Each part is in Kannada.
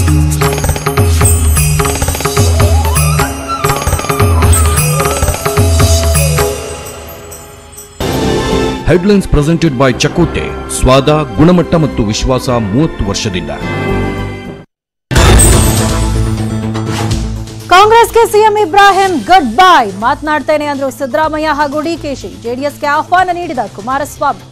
ಹೆಡ್ಲೈನ್ಸ್ ಪ್ರೆಸೆಂಟೆಡ್ ಬೈ ಚಕೋಟೆ ಸ್ವಾದ ಗುಣಮಟ್ಟ ಮತ್ತು ವಿಶ್ವಾಸ ಮೂವತ್ತು ವರ್ಷದಿಂದ ಕಾಂಗ್ರೆಸ್ಗೆ ಸಿಎಂ ಇಬ್ರಾಹಿಂ ಗುಡ್ ಬೈ ಮಾತನಾಡ್ತೇನೆ ಅಂದ್ರು ಸಿದ್ದರಾಮಯ್ಯ ಹಾಗೂ ಡಿಕೆಶಿ ಜೆಡಿಎಸ್ಗೆ ಆಹ್ವಾನ ನೀಡಿದ ಕುಮಾರಸ್ವಾಮಿ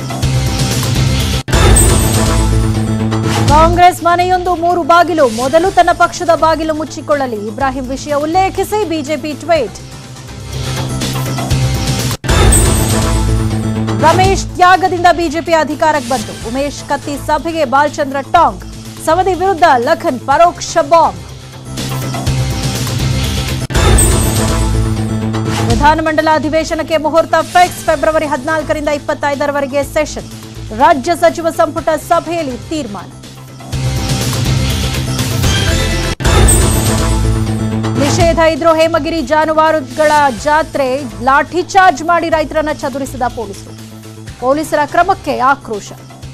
ಕಾಂಗ್ರೆಸ್ ಮನೆಯೊಂದು ಮೂರು ಬಾಗಿಲು ಮೊದಲು ತನ್ನ ಪಕ್ಷದ ಬಾಗಿಲು ಮುಚ್ಚಿಕೊಳ್ಳಲಿ ಇಬ್ರಾಹಿಂ ವಿಷಯ ಉಲ್ಲೇಖಿಸಿ ಬಿಜೆಪಿ ಟ್ವೀಟ್ ರಮೇಶ್ ತ್ಯಾಗದಿಂದ ಬಿಜೆಪಿ ಅಧಿಕಾರಕ್ಕೆ ಬಂತು ಉಮೇಶ್ ಕತ್ತಿ ಸಭೆಗೆ ಬಾಲಚಂದ್ರ ಟಾಂಗ್ ಸವದಿ ವಿರುದ್ಧ ಲಖನ್ ಪರೋಕ್ಷ ಬಾಂಬ್ ವಿಧಾನಮಂಡಲ ಅಧಿವೇಶನಕ್ಕೆ ಮುಹೂರ್ತ ಫಿಕ್ಸ್ ಫೆಬ್ರವರಿ ಹದಿನಾಲ್ಕರಿಂದ ಇಪ್ಪತ್ತೈದರವರೆಗೆ ಸೆಷನ್ ರಾಜ್ಯ ಸಚಿವ ಸಂಪುಟ ಸಭೆಯಲ್ಲಿ ತೀರ್ಮಾನ ನಿಷೇಧ ಇದ್ರೂ ಹೇಮಗಿರಿ ಜಾನುವಾರುಗಳ ಜಾತ್ರೆ ಲಾಠಿ ಚಾರ್ಜ್ ಮಾಡಿ ರೈತರನ್ನ ಚದುರಿಸಿದ ಪೊಲೀಸರು ಪೊಲೀಸರ ಕ್ರಮಕ್ಕೆ ಆಕ್ರೋಶ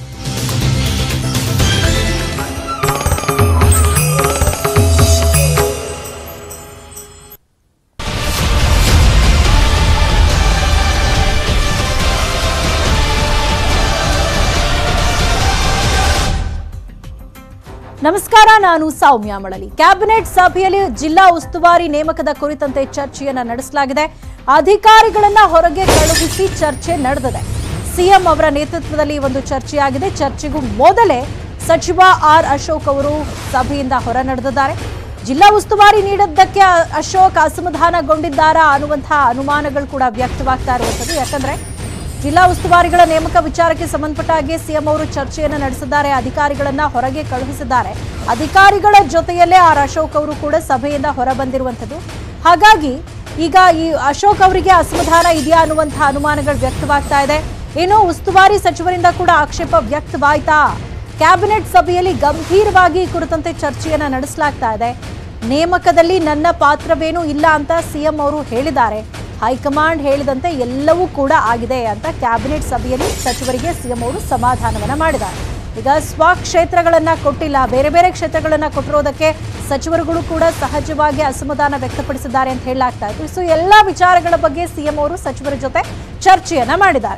ನಮಸ್ಕಾರ ನಾನು ಸೌಮ್ಯ ಮಳಲಿ ಕ್ಯಾಬಿನೆಟ್ ಸಭೆಯಲ್ಲಿ ಜಿಲ್ಲಾ ಉಸ್ತುವಾರಿ ನೇಮಕದ ಕುರಿತಂತೆ ಚರ್ಚೆಯನ್ನ ನಡೆಸಲಾಗಿದೆ ಅಧಿಕಾರಿಗಳನ್ನ ಹೊರಗೆ ಕಳುಹಿಸಿ ಚರ್ಚೆ ನಡೆದಿದೆ ಸಿಎಂ ಅವರ ನೇತೃತ್ವದಲ್ಲಿ ಒಂದು ಚರ್ಚೆಯಾಗಿದೆ ಚರ್ಚೆಗೂ ಮೊದಲೇ ಸಚಿವ ಆರ್ ಅಶೋಕ್ ಅವರು ಸಭೆಯಿಂದ ಹೊರ ನಡೆದಿದ್ದಾರೆ ಜಿಲ್ಲಾ ಉಸ್ತುವಾರಿ ನೀಡಿದ್ದಕ್ಕೆ ಅ- ಅಶೋಕ್ ಅಸಮಾಧಾನಗೊಂಡಿದ್ದಾರಾ ಅನ್ನುವಂತಹ ಅನುಮಾನಗಳು ಕೂಡ ವ್ಯಕ್ತವಾಗ್ತಾ ಇರುವಂಥದ್ದು ಯಾಕಂದ್ರೆ ಜಿಲ್ಲಾ ಉಸ್ತುವಾರಿಗಳ ನೇಮಕ ವಿಚಾರಕ್ಕೆ ಸಂಬಂಧಪಟ್ಟ ಹಾಗೆ ಸಿಎಂ ಅವರು ಚರ್ಚೆಯನ್ನು ನಡೆಸಿದ್ದಾರೆ ಅಧಿಕಾರಿಗಳನ್ನ ಹೊರಗೆ ಕಳುಹಿಸಿದ್ದಾರೆ ಅಧಿಕಾರಿಗಳ ಜೊತೆಯಲ್ಲೇ ಆರ್ ಅಶೋಕ್ ಅವರು ಕೂಡ ಸಭೆಯಿಂದ ಹೊರ ಬಂದಿರುವಂಥದ್ದು ಹಾಗಾಗಿ ಈಗ ಈ ಅಶೋಕ್ ಅವರಿಗೆ ಅಸಮಾಧಾನ ಇದೆಯಾ ಅನ್ನುವಂತಹ ಅನುಮಾನಗಳು ವ್ಯಕ್ತವಾಗ್ತಾ ಇದೆ ಇನ್ನು ಉಸ್ತುವಾರಿ ಸಚಿವರಿಂದ ಕೂಡ ಆಕ್ಷೇಪ ವ್ಯಕ್ತವಾಯ್ತಾ ಕ್ಯಾಬಿನೆಟ್ ಸಭೆಯಲ್ಲಿ ಗಂಭೀರವಾಗಿ ಈ ಕುರಿತಂತೆ ಚರ್ಚೆಯನ್ನ ನಡೆಸಲಾಗ್ತಾ ಇದೆ ನೇಮಕದಲ್ಲಿ ನನ್ನ ಪಾತ್ರವೇನೂ ಇಲ್ಲ ಅಂತ ಸಿಎಂ ಅವರು ಹೇಳಿದ್ದಾರೆ ಹೈಕಮಾಂಡ್ ಹೇಳಿದಂತೆ ಎಲ್ಲವೂ ಕೂಡ ಆಗಿದೆ ಅಂತ ಕ್ಯಾಬಿನೆಟ್ ಸಭೆಯಲ್ಲಿ ಸಚಿವರಿಗೆ ಸಿಎಂ ಅವರು ಸಮಾಧಾನವನ್ನ ಮಾಡಿದ್ದಾರೆ ಈಗ ಸ್ವಕ್ಷೇತ್ರಗಳನ್ನ ಕೊಟ್ಟಿಲ್ಲ ಬೇರೆ ಬೇರೆ ಕ್ಷೇತ್ರಗಳನ್ನ ಕೊಟ್ಟಿರೋದಕ್ಕೆ ಸಚಿವರುಗಳು ಕೂಡ ಸಹಜವಾಗಿ ಅಸಮಾಧಾನ ವ್ಯಕ್ತಪಡಿಸಿದ್ದಾರೆ ಅಂತ ಹೇಳಲಾಗ್ತಾ ಇತ್ತು ಸೊ ಎಲ್ಲಾ ವಿಚಾರಗಳ ಬಗ್ಗೆ ಸಿಎಂ ಅವರು ಸಚಿವರ ಜೊತೆ ಚರ್ಚೆಯನ್ನ ಮಾಡಿದ್ದಾರೆ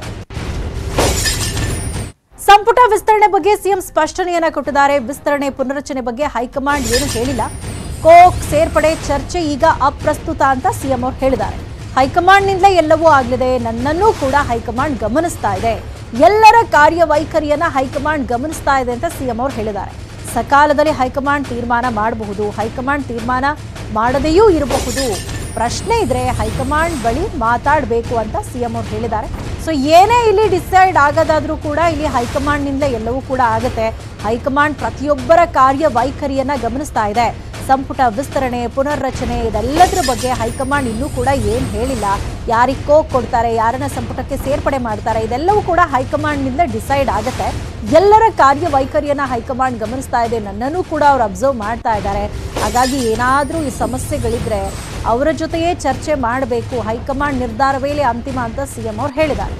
ಸಂಪುಟ ವಿಸ್ತರಣೆ ಬಗ್ಗೆ ಸಿಎಂ ಸ್ಪಷ್ಟನೆಯನ್ನ ಕೊಟ್ಟಿದ್ದಾರೆ ವಿಸ್ತರಣೆ ಪುನರಚನೆ ಬಗ್ಗೆ ಹೈಕಮಾಂಡ್ ಏನು ಹೇಳಿಲ್ಲ ಕೋಕ್ ಸೇರ್ಪಡೆ ಚರ್ಚೆ ಈಗ ಅಪ್ರಸ್ತುತ ಅಂತ ಸಿಎಂ ಅವರು ಹೇಳಿದ್ದಾರೆ ಹೈಕಮಾಂಡ್ನಿಂದಲೇ ಎಲ್ಲವೂ ಆಗಲಿದೆ ನನ್ನನ್ನೂ ಕೂಡ ಹೈಕಮಾಂಡ್ ಗಮನಿಸ್ತಾ ಇದೆ ಎಲ್ಲರ ಕಾರ್ಯವೈಖರಿಯನ್ನ ಹೈಕಮಾಂಡ್ ಗಮನಿಸ್ತಾ ಇದೆ ಅಂತ ಸಿಎಂ ಅವರು ಹೇಳಿದ್ದಾರೆ ಸಕಾಲದಲ್ಲಿ ಹೈಕಮಾಂಡ್ ತೀರ್ಮಾನ ಮಾಡಬಹುದು ಹೈಕಮಾಂಡ್ ತೀರ್ಮಾನ ಮಾಡದೆಯೂ ಇರಬಹುದು ಪ್ರಶ್ನೆ ಇದ್ರೆ ಹೈಕಮಾಂಡ್ ಬಳಿ ಮಾತಾಡಬೇಕು ಅಂತ ಸಿಎಂ ಅವರು ಹೇಳಿದ್ದಾರೆ ಸೊ ಏನೇ ಇಲ್ಲಿ ಡಿಸೈಡ್ ಆಗೋದಾದ್ರೂ ಕೂಡ ಇಲ್ಲಿ ಹೈಕಮಾಂಡ್ನಿಂದ ಎಲ್ಲವೂ ಕೂಡ ಆಗುತ್ತೆ ಹೈಕಮಾಂಡ್ ಪ್ರತಿಯೊಬ್ಬರ ಕಾರ್ಯವೈಖರಿಯನ್ನ ಗಮನಿಸ್ತಾ ಇದೆ ಸಂಪುಟ ವಿಸ್ತರಣೆ ಪುನರ್ರಚನೆ ಇದೆಲ್ಲದರ ಬಗ್ಗೆ ಹೈಕಮಾಂಡ್ ಇನ್ನೂ ಕೂಡ ಏನು ಹೇಳಿಲ್ಲ ಯಾರಿಗೆ ಕೋಕ್ ಕೊಡ್ತಾರೆ ಯಾರನ್ನ ಸಂಪುಟಕ್ಕೆ ಸೇರ್ಪಡೆ ಮಾಡ್ತಾರೆ ಇದೆಲ್ಲವೂ ಕೂಡ ಹೈಕಮಾಂಡ್ನಿಂದ ಡಿಸೈಡ್ ಆಗುತ್ತೆ ಎಲ್ಲರ ಕಾರ್ಯವೈಖರಿಯನ್ನ ಹೈಕಮಾಂಡ್ ಗಮನಿಸ್ತಾ ಇದೆ ನನ್ನನ್ನು ಕೂಡ ಅವ್ರು ಅಬ್ಸರ್ವ್ ಮಾಡ್ತಾ ಇದ್ದಾರೆ ಹಾಗಾಗಿ ಏನಾದರೂ ಈ ಸಮಸ್ಯೆಗಳಿದ್ರೆ ಅವರ ಜೊತೆಯೇ ಚರ್ಚೆ ಮಾಡಬೇಕು ಹೈಕಮಾಂಡ್ ನಿರ್ಧಾರವೇ ಅಂತಿಮ ಅಂತ ಸಿಎಂ ಅವರು ಹೇಳಿದ್ದಾರೆ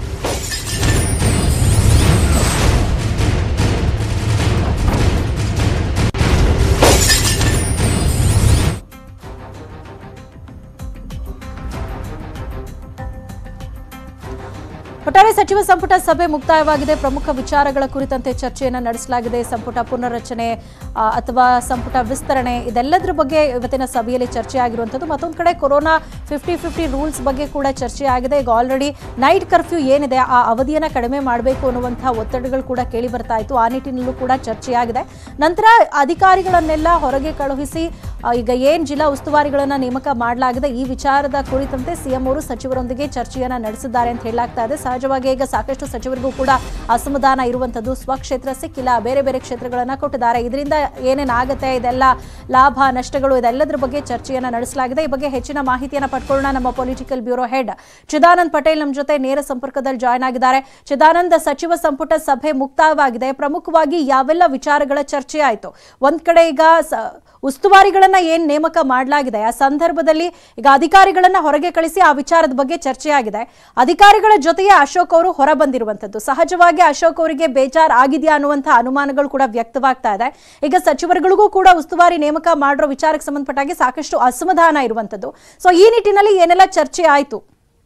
ಒಟ್ಟಾರೆ ಸಚಿವ ಸಂಪುಟ ಸಭೆ ಮುಕ್ತಾಯವಾಗಿದೆ ಪ್ರಮುಖ ವಿಚಾರಗಳ ಕುರಿತಂತೆ ಚರ್ಚೆಯನ್ನು ನಡೆಸಲಾಗಿದೆ ಸಂಪುಟ ಪುನರ್ರಚನೆ ಆ, ಅಥವಾ ಸಂಪುಟ ವಿಸ್ತರಣೆ ಇದೆಲ್ಲದರ ಬಗ್ಗೆ ಇವತ್ತಿನ ಸಭೆಯಲ್ಲಿ ಚರ್ಚೆ ಆಗಿರುವಂಥದ್ದು ಮತ್ತೊಂದು ಕಡೆ ಕೊರೋನಾ ಫಿಫ್ಟಿ ಫಿಫ್ಟಿ ರೂಲ್ಸ್ ಬಗ್ಗೆ ಕೂಡ ಚರ್ಚೆ ಆಗಿದೆ ಈಗ ಆಲ್ರೆಡಿ ನೈಟ್ ಕರ್ಫ್ಯೂ ಏನಿದೆ ಆ ಅವಧಿಯನ್ನು ಕಡಿಮೆ ಮಾಡಬೇಕು ಅನ್ನುವಂತಹ ಒತ್ತಡಗಳು ಕೂಡ ಕೇಳಿ ಬರ್ತಾ ಇತ್ತು ಆ ನಿಟ್ಟಿನಲ್ಲೂ ಕೂಡ ಚರ್ಚೆಯಾಗಿದೆ ನಂತರ ಅಧಿಕಾರಿಗಳನ್ನೆಲ್ಲ ಹೊರಗೆ ಕಳುಹಿಸಿ ಆ, ಈಗ ಏನ್ ಜಿಲ್ಲಾ ಉಸ್ತುವಾರಿಗಳನ್ನ ನೇಮಕ ಮಾಡಲಾಗಿದೆ ಈ ವಿಚಾರದ ಕುರಿತಂತೆ ಸಿಎಂ ಅವರು ಸಚಿವರೊಂದಿಗೆ ಚರ್ಚೆಯನ್ನ ನಡೆಸಿದ್ದಾರೆ ಅಂತ ಹೇಳಲಾಗ್ತಾ ಇದೆ ಸಹಜವಾಗಿ ಈಗ ಸಾಕಷ್ಟು ಸಚಿವರಿಗೂ ಕೂಡ ಅಸಮಾಧಾನ ಇರುವಂತದ್ದು ಸ್ವಕ್ಷೇತ್ರ ಸಿಕ್ಕಿಲ್ಲ ಬೇರೆ ಬೇರೆ ಕ್ಷೇತ್ರಗಳನ್ನ ಕೊಟ್ಟಿದ್ದಾರೆ ಇದರಿಂದ ಏನೇನಾಗುತ್ತೆ ಇದೆಲ್ಲ ಲಾಭ ನಷ್ಟಗಳು ಇದೆಲ್ಲದರ ಬಗ್ಗೆ ಚರ್ಚೆಯನ್ನ ನಡೆಸಲಾಗಿದೆ ಈ ಬಗ್ಗೆ ಹೆಚ್ಚಿನ ಮಾಹಿತಿಯನ್ನ ಪಡ್ಕೊಳ್ಳೋಣ ನಮ್ಮ political bureau head Chidanand Patel ನಮ್ಮ ಜೊತೆ ನೇರ ಸಂಪರ್ಕದಲ್ಲಿ ಜಾಯ್ನ್ ಆಗಿದ್ದಾರೆ ಚಿದಾನಂದ್ ಸಚಿವ ಸಂಪುಟ ಸಭೆ ಮುಕ್ತಾಯವಾಗಿದೆ ಪ್ರಮುಖವಾಗಿ ಯಾವೆಲ್ಲ ವಿಚಾರಗಳ ಚರ್ಚೆ ಆಯಿತು ಒಂದ್ ಕಡೆ ಈಗ ಸ- ಉಸ್ತುವಾರಿಗಳನ್ನ ಏನ್ ನೇಮಕ ಮಾಡಲಾಗಿದೆ ಆ ಸಂದರ್ಭದಲ್ಲಿ ಈಗ ಅಧಿಕಾರಿಗಳನ್ನ ಹೊರಗೆ ಕಳಿಸಿ ಆ ವಿಚಾರದ ಬಗ್ಗೆ ಚರ್ಚೆಯಾಗಿದೆ ಅಧಿಕಾರಿಗಳ ಜೊತೆಗೆ ಅಶೋಕ್ ಅವರು ಹೊರ ಬಂದಿರುವಂತದ್ದು ಸಹಜವಾಗಿ ಅಶೋಕ್ ಅವರಿಗೆ ಬೇಜಾರ್ ಆಗಿದೆಯಾ ಅನ್ನುವಂತಹ ಅನುಮಾನಗಳು ಕೂಡ ವ್ಯಕ್ತವಾಗ್ತಾ ಇದೆ ಈಗ ಸಚಿವರುಗಳಿಗೂ ಕೂಡ ಉಸ್ತುವಾರಿ ನೇಮಕ ಮಾಡಿರೋ ವಿಚಾರಕ್ಕೆ ಸಂಬಂಧಪಟ್ಟಾಗೆ ಸಾಕಷ್ಟು ಅಸಮಾಧಾನ ಇರುವಂತದ್ದು ಸೊ ಈ ನಿಟ್ಟಿನಲ್ಲಿ ಏನೆಲ್ಲ ಚರ್ಚೆ ಆಯ್ತು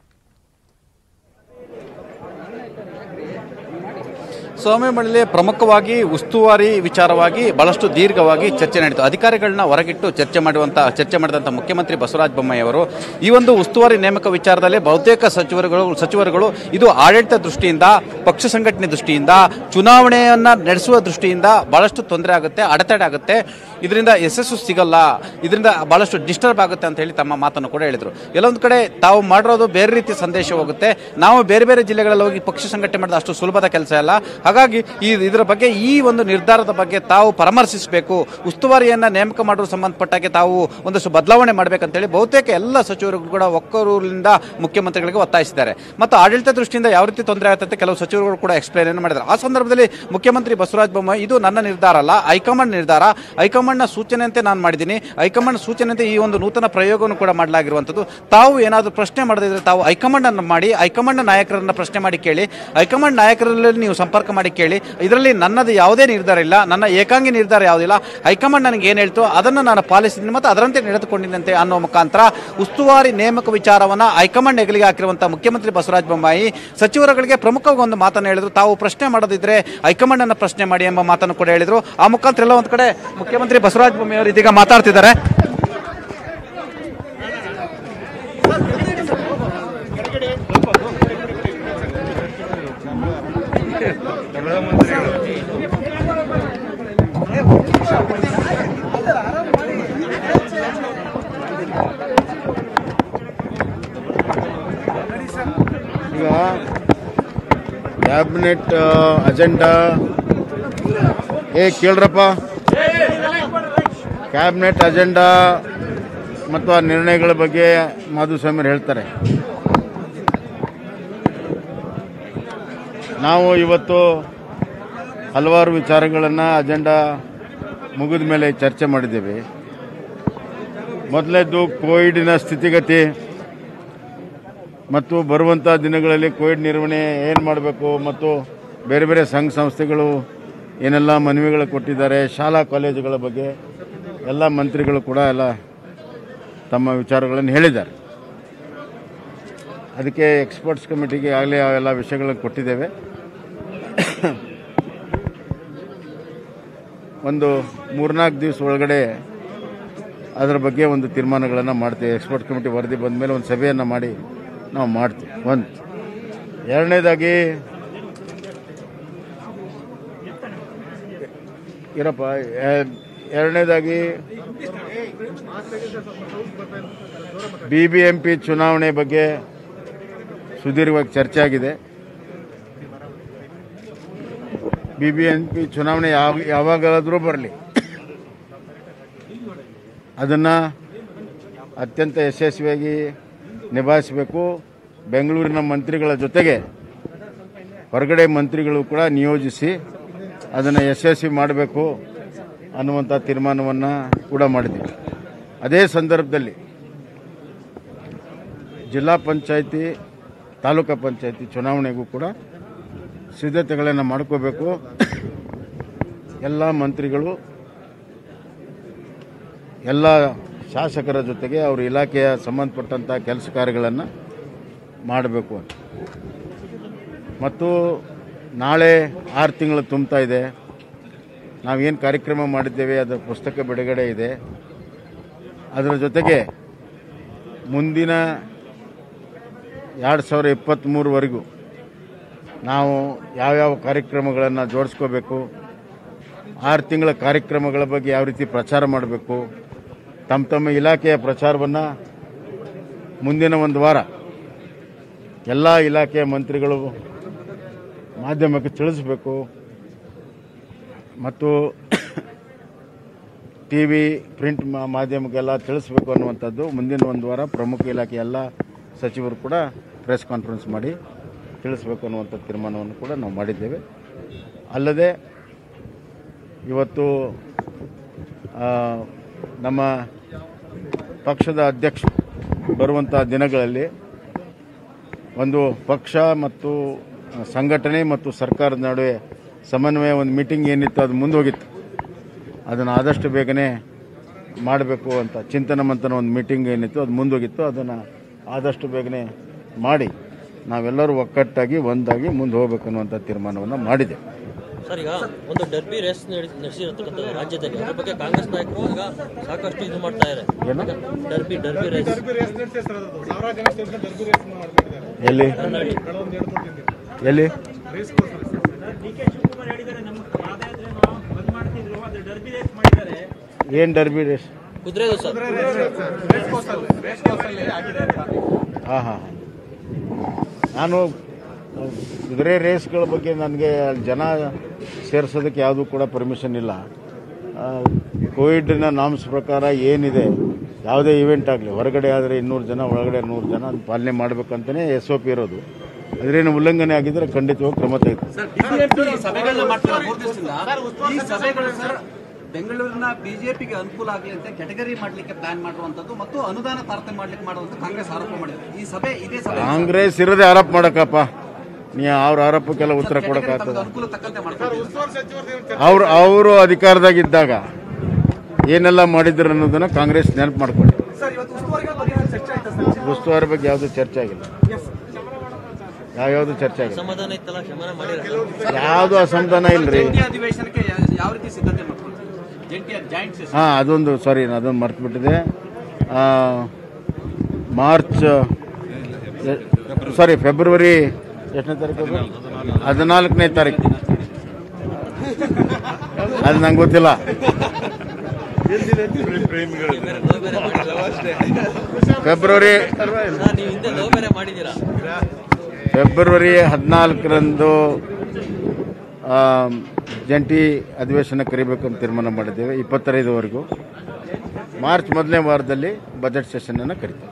ಸೌಮ್ಯ ಮಂಡಳಿ ಪ್ರಮುಖವಾಗಿ ಉಸ್ತುವಾರಿ ವಿಚಾರವಾಗಿ ಬಹಳಷ್ಟು ದೀರ್ಘವಾಗಿ ಚರ್ಚೆ ನಡೀತು ಅಧಿಕಾರಿಗಳನ್ನ ಹೊರಗಿಟ್ಟು ಚರ್ಚೆ ಮಾಡುವಂತ ಚರ್ಚೆ ಮಾಡಿದಂಥ ಮುಖ್ಯಮಂತ್ರಿ ಬಸವರಾಜ ಬೊಮ್ಮಾಯಿ ಅವರು ಈ ಒಂದು ಉಸ್ತುವಾರಿ ನೇಮಕ ವಿಚಾರದಲ್ಲಿ ಬಹುತೇಕ ಸಚಿವರುಗಳು ಸಚಿವರುಗಳು ಇದು ಆಡಳಿತ ದೃಷ್ಟಿಯಿಂದ ಪಕ್ಷ ಸಂಘಟನೆ ದೃಷ್ಟಿಯಿಂದ ಚುನಾವಣೆಯನ್ನ ನಡೆಸುವ ದೃಷ್ಟಿಯಿಂದ ಬಹಳಷ್ಟು ತೊಂದರೆ ಆಗುತ್ತೆ ಅಡೆತಡೆ ಆಗುತ್ತೆ ಇದರಿಂದ ಯಶಸ್ಸು ಸಿಗಲ್ಲ ಇದರಿಂದ ಬಹಳಷ್ಟು ಡಿಸ್ಟರ್ಬ್ ಆಗುತ್ತೆ ಅಂತ ಹೇಳಿ ತಮ್ಮ ಮಾತನ್ನು ಕೂಡ ಹೇಳಿದರು ಎಲ್ಲೊಂದು ಕಡೆ ತಾವು ಮಾಡಿರೋದು ಬೇರೆ ರೀತಿ ಸಂದೇಶ ಹೋಗುತ್ತೆ ನಾವು ಬೇರೆ ಬೇರೆ ಜಿಲ್ಲೆಗಳಲ್ಲಿ ಹೋಗಿ ಪಕ್ಷ ಸಂಘಟನೆ ಮಾಡಿದ ಅಷ್ಟು ಸುಲಭದ ಕೆಲಸ ಅಲ್ಲ ಹಾಗಾಗಿ ಈ ಇದರ ಬಗ್ಗೆ ಈ ಒಂದು ನಿರ್ಧಾರದ ಬಗ್ಗೆ ತಾವು ಪರಾಮರ್ಶಿಸಬೇಕು ಉಸ್ತುವಾರಿಯನ್ನ ನೇಮಕ ಮಾಡುವ ಸಂಬಂಧಪಟ್ಟಾಗೆ ತಾವು ಒಂದಷ್ಟು ಬದಲಾವಣೆ ಮಾಡಬೇಕಂತೇಳಿ ಬಹುತೇಕ ಎಲ್ಲ ಸಚಿವರುಗಳು ಕೂಡ ಒಕ್ಕೂರಿನಿಂದ ಮುಖ್ಯಮಂತ್ರಿಗಳಿಗೆ ಒತ್ತಾಯಿಸಿದ್ದಾರೆ ಮತ್ತು ಆಡಳಿತ ದೃಷ್ಟಿಯಿಂದ ಯಾವ ರೀತಿ ತೊಂದರೆ ಆಗುತ್ತೆ ಅಂತ ಕೆಲವು ಸಚಿವರುಗಳು ಕೂಡ ಎಕ್ಸ್ಪ್ಲೇನ್ ಅನ್ನು ಮಾಡಿದ್ದಾರೆ ಆ ಸಂದರ್ಭದಲ್ಲಿ ಮುಖ್ಯಮಂತ್ರಿ ಬಸವರಾಜ ಬೊಮ್ಮಾಯಿ ಇದು ನನ್ನ ನಿರ್ಧಾರ ಅಲ್ಲ ಹೈಕಮಾಂಡ್ ನಿರ್ಧಾರ ಹೈಕಮಾಂಡ್ನ ಸೂಚನೆಯಂತೆ ನಾನು ಮಾಡಿದ್ದೀನಿ ಹೈಕಮಾಂಡ್ ಸೂಚನೆಯಂತೆ ಈ ಒಂದು ನೂತನ ಪ್ರಯೋಗವನ್ನು ಕೂಡ ಮಾಡಲಾಗಿರುವಂಥದ್ದು ತಾವು ಏನಾದರೂ ಪ್ರಶ್ನೆ ಮಾಡದಿದ್ರೆ ತಾವು ಹೈಕಮಾಂಡ್ ಅನ್ನು ಮಾಡಿ ಹೈಕಮಾಂಡ್ ನಾಯಕರನ್ನ ಪ್ರಶ್ನೆ ಮಾಡಿ ಕೇಳಿ ಹೈಕಮಾಂಡ್ ನಾಯಕರಲ್ಲಿ ನೀವು ಸಂಪರ್ಕ ಮಾಡಿ ಕೇಳಿ ಇದರಲ್ಲಿ ನನ್ನದು ಯಾವುದೇ ನಿರ್ಧಾರ ಇಲ್ಲ ನನ್ನ ಏಕಾಂಗಿ ನಿರ್ಧಾರ ಯಾವುದಿಲ್ಲ ಹೈಕಮಾಂಡ್ ನನಗೆ ಏನು ಹೇಳ್ತು ಅದನ್ನು ನಾನು ಪಾಲಿಸಿದ್ದೀನಿ ಮತ್ತು ಅದರಂತೆ ನಡೆದುಕೊಂಡಿದ್ದಂತೆ ಅನ್ನೋ ಮುಖಾಂತರ ಉಸ್ತುವಾರಿ ನೇಮಕ ವಿಚಾರವನ್ನ ಹೈಕಮಾಂಡ್ ಹೆಗಲಿಗೆ ಹಾಕಿರುವಂತಹ ಮುಖ್ಯಮಂತ್ರಿ ಬಸವರಾಜ ಬೊಮ್ಮಾಯಿ ಸಚಿವರುಗಳಿಗೆ ಪ್ರಮುಖವಾಗಿ ಒಂದು ಮಾತನ್ನು ಹೇಳಿದ್ರು ತಾವು ಪ್ರಶ್ನೆ ಮಾಡೋದಿದ್ರೆ ಹೈಕಮಾಂಡ್ ಅನ್ನ ಪ್ರಶ್ನೆ ಮಾಡಿ ಎಂಬ ಮಾತನ್ನು ಕೂಡ ಹೇಳಿದ್ರು ಆ ಮುಖಾಂತರ ಎಲ್ಲ ಒಂದು ಕಡೆ ಮುಖ್ಯಮಂತ್ರಿ ಬಸವರಾಜ ಬೊಮ್ಮಾಯಿ ಅವರು ಇದೀಗ ಮಾತಾಡ್ತಿದ್ದಾರೆ ಈಗ ಕ್ಯಾಬಿನೆಟ್ ಅಜೆಂಡಾ ಏ ಕೇಳ್ರಪ್ಪ ಕ್ಯಾಬಿನೆಟ್ ಅಜೆಂಡಾ ಮತ್ತು ಆ ನಿರ್ಣಯಗಳ ಬಗ್ಗೆ ಮಾಧುಸ್ವಾಮಿಯರು ಹೇಳ್ತಾರೆ ನಾವು ಇವತ್ತು ಹಲವಾರು ವಿಚಾರಗಳನ್ನು ಅಜೆಂಡಾ ಮುಗಿದ ಮೇಲೆ ಚರ್ಚೆ ಮಾಡಿದ್ದೇವೆ ಮೊದಲನೇದು ಕೋವಿಡಿನ ಸ್ಥಿತಿಗತಿ ಮತ್ತು ಬರುವಂಥ ದಿನಗಳಲ್ಲಿ ಕೋವಿಡ್ ನಿರ್ವಹಣೆ ಏನು ಮಾಡಬೇಕು ಮತ್ತು ಬೇರೆ ಬೇರೆ ಸಂಘ ಸಂಸ್ಥೆಗಳು ಏನೆಲ್ಲ ಮನವಿಗಳು ಕೊಟ್ಟಿದ್ದಾರೆ ಶಾಲಾ ಕಾಲೇಜುಗಳ ಬಗ್ಗೆ ಎಲ್ಲ ಮಂತ್ರಿಗಳು ಕೂಡ ಎಲ್ಲ ತಮ್ಮ ವಿಚಾರಗಳನ್ನು ಹೇಳಿದ್ದಾರೆ ಅದಕ್ಕೆ ಎಕ್ಸ್ಪರ್ಟ್ಸ್ ಕಮಿಟಿಗೆ ಆಗಲೇ ಅವೆಲ್ಲ ವಿಷಯಗಳನ್ನು ಕೊಟ್ಟಿದ್ದೇವೆ ಒಂದು ಮೂರ್ನಾಲ್ಕು ದಿವಸ ಒಳಗಡೆ ಅದರ ಬಗ್ಗೆ ಒಂದು ತೀರ್ಮಾನಗಳನ್ನು ಮಾಡ್ತೀವಿ ಎಕ್ಸ್ಪರ್ಟ್ ಕಮಿಟಿ ವರದಿ ಬಂದ ಮೇಲೆ ಒಂದು ಸಭೆಯನ್ನು ಮಾಡಿ ನಾವು ಮಾಡ್ತೀವಿ ಒಂದು ಎರಡನೇದಾಗಿ ಇರಪ್ಪ ಎ- ಎರಡನೇದಾಗಿ ಬಿ ಬಿ ಎಂ ಪಿ ಚುನಾವಣೆ ಬಗ್ಗೆ ಸುದೀರ್ಘವಾಗಿ ಚರ್ಚೆ ಆಗಿದೆ ಬಿ ಬಿ ಎಂ ಪಿ ಚುನಾವಣೆ ಯಾವ ಯಾವಾಗಾದರೂ ಬರಲಿ ಅದನ್ನು ಅತ್ಯಂತ ಯಶಸ್ವಿಯಾಗಿ ನಿಭಾಯಿಸಬೇಕು ಬೆಂಗಳೂರಿನ ಮಂತ್ರಿಗಳ ಜೊತೆಗೆ ಹೊರಗಡೆ ಮಂತ್ರಿಗಳು ಕೂಡ ನಿಯೋಜಿಸಿ ಅದನ್ನು ಯಶಸ್ವಿ ಮಾಡಬೇಕು ಅನ್ನುವಂಥ ತೀರ್ಮಾನವನ್ನು ಕೂಡ ಮಾಡಿದ್ದೀವಿ ಅದೇ ಸಂದರ್ಭದಲ್ಲಿ ಜಿಲ್ಲಾ ಪಂಚಾಯಿತಿ ತಾಲೂಕು ಪಂಚಾಯಿತಿ ಚುನಾವಣೆಗೂ ಕೂಡ ಸಿದ್ಧತೆಗಳನ್ನು ಮಾಡ್ಕೋಬೇಕು ಎಲ್ಲ ಮಂತ್ರಿಗಳು ಎಲ್ಲ ಶಾಸಕರ ಜೊತೆಗೆ ಅವ್ರ ಇಲಾಖೆಯ ಸಂಬಂಧಪಟ್ಟಂಥ ಕೆಲಸ ಕಾರ್ಯಗಳನ್ನು ಮಾಡಬೇಕು ಅಂತ ಮತ್ತು ನಾಳೆ ಆರು ತಿಂಗಳು ತುಂಬ್ತಾ ಇದೆ ನಾವೇನು ಕಾರ್ಯಕ್ರಮ ಮಾಡಿದ್ದೇವೆ ಅದರ ಪುಸ್ತಕ ಬಿಡುಗಡೆ ಇದೆ ಅದರ ಜೊತೆಗೆ ಮುಂದಿನ ಎರಡು ಸಾವಿರ ಇಪ್ಪತ್ತ್ಮೂರವರೆಗೂ ನಾವು ಯಾವ್ಯಾವ ಕಾರ್ಯಕ್ರಮಗಳನ್ನು ಜೋಡಿಸ್ಕೋಬೇಕು ಆರು ತಿಂಗಳ ಕಾರ್ಯಕ್ರಮಗಳ ಬಗ್ಗೆ ಯಾವ ರೀತಿ ಪ್ರಚಾರ ಮಾಡಬೇಕು ತಮ್ಮ ತಮ್ಮ ಇಲಾಖೆಯ ಪ್ರಚಾರವನ್ನು ಮುಂದಿನ ಒಂದು ವಾರ ಎಲ್ಲ ಇಲಾಖೆಯ ಮಂತ್ರಿಗಳು ಮಾಧ್ಯಮಕ್ಕೆ ತಿಳಿಸ್ಬೇಕು ಮತ್ತು ಟಿ ವಿ ಪ್ರಿಂಟ್ ಮಾ- ಮಾಧ್ಯಮಕ್ಕೆಲ್ಲ ತಿಳಿಸ್ಬೇಕು ಅನ್ನುವಂಥದ್ದು ಮುಂದಿನ ಒಂದು ವಾರ ಪ್ರಮುಖ ಇಲಾಖೆ ಎಲ್ಲ ಸಚಿವರು ಕೂಡ ಪ್ರೆಸ್ ಕಾನ್ಫರೆನ್ಸ್ ಮಾಡಿ ತಿಳಿಸ್ಬೇಕು ಅನ್ನುವಂಥ ತೀರ್ಮಾನವನ್ನು ಕೂಡ ನಾವು ಮಾಡಿದ್ದೇವೆ ಅಲ್ಲದೆ ಇವತ್ತು ಆ, ನಮ್ಮ ಪಕ್ಷದ ಅಧ್ಯಕ್ಷ ಬರುವಂಥ ದಿನಗಳಲ್ಲಿ ಒಂದು ಪಕ್ಷ ಮತ್ತು ಸಂಘಟನೆ ಮತ್ತು ಸರ್ಕಾರದ ನಡುವೆ ಸಮನ್ವಯ ಒಂದು ಮೀಟಿಂಗ್ ಏನಿತ್ತು ಅದು ಮುಂದೋಗಿತ್ತು ಅದನ್ನು ಆದಷ್ಟು ಬೇಗನೆ ಮಾಡಬೇಕು ಅಂತ ಚಿಂತನ ಮಂಥನ ಒಂದು ಮೀಟಿಂಗ್ ಏನಿತ್ತು ಅದು ಮುಂದೋಗಿತ್ತು ಅದನ್ನು ಆದಷ್ಟು ಬೇಗನೆ ಮಾಡಿ ನಾವೆಲ್ಲರೂ ಒಕ್ಕಟ್ಟಾಗಿ ಒಂದಾಗಿ ಮುಂದೆ ಹೋಗ್ಬೇಕು ಅನ್ನುವಂಥ ತೀರ್ಮಾನವನ್ನು ಮಾಡಿದೆ ಸರ್ ಈಗ ಒಂದು ಡರ್ಬಿ ರೇಸ್ ನಡೆಸಿರತಕ್ಕಂಥದ್ದು ರಾಜ್ಯದಲ್ಲಿ ಅದ್ರ ಬಗ್ಗೆ ಕಾಂಗ್ರೆಸ್ ನಾಯಕರು ಈಗ ಸಾಕಷ್ಟು ಇದು ಮಾಡ್ತಾ ಇದ್ದಾರೆ ಏನು ಡರ್ಬಿ ಡರ್ಬಿ ರೇಸ್ ಎಲ್ಲಿ ಎಲ್ಲಿ ಏನು ಡರ್ಬಿ ರೇಸ್ ಕುದುರೆದು ಸರ್ ಹಾಂ ಹಾಂ ನಾನು ಕುದುರೆ ರೇಸ್ಗಳ ಬಗ್ಗೆ ನನಗೆ ಜನ ಸೇರಿಸೋದಕ್ಕೆ ಯಾವುದೂ ಕೂಡ ಪರ್ಮಿಷನ್ ಇಲ್ಲ ಆ, ಕೋವಿಡ್ನ ನಾಮ್ಸ್ ಪ್ರಕಾರ ಏನಿದೆ ಯಾವುದೇ ಇವೆಂಟ್ ಆಗಲಿ ಹೊರಗಡೆ ಆದರೆ ಇನ್ನೂರು ಜನ ಒಳಗಡೆ ನೂರು ಜನ ಅದ್ನ ಪಾಲನೆ ಮಾಡಬೇಕಂತಲೇ ಎಸ್ ಒ ಪಿ ಇರೋದು ಅದರೇನು ಉಲ್ಲಂಘನೆ ಆಗಿದ್ದರೆ ಖಂಡಿತವಾಗಿ ಕ್ರಮ ತೆಗೆದು ಸಭೆಗಳನ್ನ ಮಾಡ್ತಾರೆ ಮೂರು ದಿವಸದಿಂದ ಈ ಸಭೆಗಳು ಸರ್ ಬೆಂಗಳೂರಿನ ಬಿಜೆಪಿಗೆ ಅನುಕೂಲ ಆಗಲಿ ಅಂತ ಕೆಟಗರಿ ಮಾಡ್ಲಿಕ್ಕೆ ಪ್ಲಾನ್ ಮಾಡುವಂತದ್ದು ಮತ್ತು ಅನುದಾನ ತಾರತಮ್ಯ ಮಾಡ್ಲಿಕ್ಕೆ ಮಾಡುವಂತ ಕಾಂಗ್ರೆಸ್ ಆರೋಪ ಮಾಡಿದೆ ಈ ಸಭೆ ಇದೇ ಸಭೆ ಕಾಂಗ್ರೆಸ್ ಇರೋದೇ ಆರೋಪ ಮಾಡಕ್ಕಪ್ಪ ನೀ ಅವ್ರ ಆರೋಪಕ್ಕೆಲ್ಲ ಉತ್ತರ ಕೊಡೋಕ್ಕಾಗ್ತದ ಅನುಕೂಲ ತಕ್ಕಂತೆ ಮಾಡ್ತಾರೆ ಅವ್ರು ಅವರು ಅಧಿಕಾರದಾಗಿದ್ದಾಗ ಏನೆಲ್ಲ ಮಾಡಿದ್ರು ಅನ್ನೋದನ್ನ ಕಾಂಗ್ರೆಸ್ ನೆನಪು ಮಾಡ್ಕೊಳ್ಳಿ ಉಸ್ತುವಾರಿ ಬಗ್ಗೆ ಯಾವುದು ಚರ್ಚೆ ಆಗಿಲ್ಲ ಯಾವ್ಯಾವುದು ಚರ್ಚೆ ಆಗಿಲ್ಲ ಸಮಾಧಾನ ಇತ್ತಲ್ಲ ಶಮನ ಮಾಡಿರಲ್ಲ ಯಾವುದು ಅಸಮಾಧಾನ ಇಲ್ರಿ ಜಂಟಿ ಅಧಿವೇಶನಕ್ಕೆ ಯಾ- ಯಾವ ರೀತಿ ಸಿದ್ಧತೆ ಮಾಡ್ಕೊಳ್ತೀವಿ ಜಂಟಿ ಜಾಯಿಂಟ್ ಸೆಷನ್ ಹಾಂ ಅದೊಂದು ಸಾರಿ ಅದೊಂದು ಮರ್ತು ಬಿಟ್ಟಿದೆ ಮಾರ್ಚ್ ಸಾರಿ ಫೆಬ್ರವರಿ ಎಷ್ಟನೇ ತಾರೀಕು ಅದು? ಹದಿನಾಲ್ಕನೇ ತಾರೀಕು ಅದು ನಂಗೆ ಗೊತ್ತಿಲ್ಲ ಫೆಬ್ರವರಿ ಸರ್ ನೀವು ಹಿಂದೆ ಲವ್ ಬೇರೆ ಮಾಡಿದ್ದೀರಾ ಫೆಬ್ರವರಿ ಹದಿನಾಲ್ಕರಂದು ಆ, ಜಂಟಿ ಅಧಿವೇಶನ ಕರಿಬೇಕಂತ ತೀರ್ಮಾನ ಮಾಡಿದ್ದೇವೆ ಇಪ್ಪತ್ತೈದವರೆಗೂ ಮಾರ್ಚ್ ಮೊದಲನೇ ವಾರದಲ್ಲಿ ಬಜೆಟ್ ಸೆಷನನ್ನು ಕರಿತೇವೆ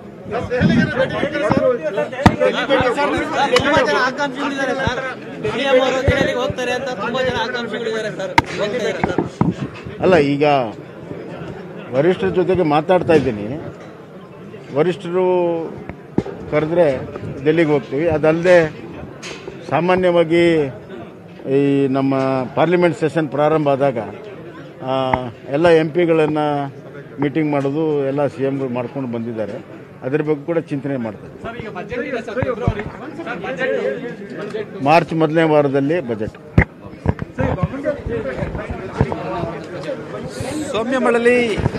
ತುಂಬಾ ಜನ ಆಕಾಂಕ್ಷಿಗಳಿದ್ದಾರೆ ಸರ್ ಸಿಎಂ ಅವರು ದೆಹಲಿಗೆ ಹೋಗ್ತಾರೆ ಅಂತ ತುಂಬಾ ಜನ ಆಕಾಂಕ್ಷಿಗಳಿದ್ದಾರೆ ಸರ್ ಹೋಗ್ತಾ ಇದ್ದಾರೆ ಸರ್ ಅಲ್ಲ ಈಗ ವರಿಷ್ಠರ ಜೊತೆಗೆ ಮಾತಾಡ್ತಾ ಇದ್ದೀನಿ ವರಿಷ್ಠರು ಕರೆದ್ರೆ ಡೆಲ್ಲಿಗೆ ಹೋಗ್ತೀವಿ ಅದಲ್ಲದೆ ಸಾಮಾನ್ಯವಾಗಿ ಈ ನಮ್ಮ ಪಾರ್ಲಿಮೆಂಟ್ ಸೆಷನ್ ಪ್ರಾರಂಭ ಆದಾಗ ಆ, ಎಲ್ಲ ಎಂ ಪಿಗಳನ್ನು ಮೀಟಿಂಗ್ ಮಾಡೋದು ಎಲ್ಲ ಸಿ ಎಮ್ಗಳು ಮಾಡ್ಕೊಂಡು ಬಂದಿದ್ದಾರೆ ಅದ್ರ ಬಗ್ಗೆ ಕೂಡ ಚಿಂತನೆ ಮಾಡ್ತಾರೆ ಮಾರ್ಚ್ ಮೊದಲನೇ ವಾರದಲ್ಲಿ ಬಜೆಟ್ ಸೌಮ್ಯ ಮಳಲಿ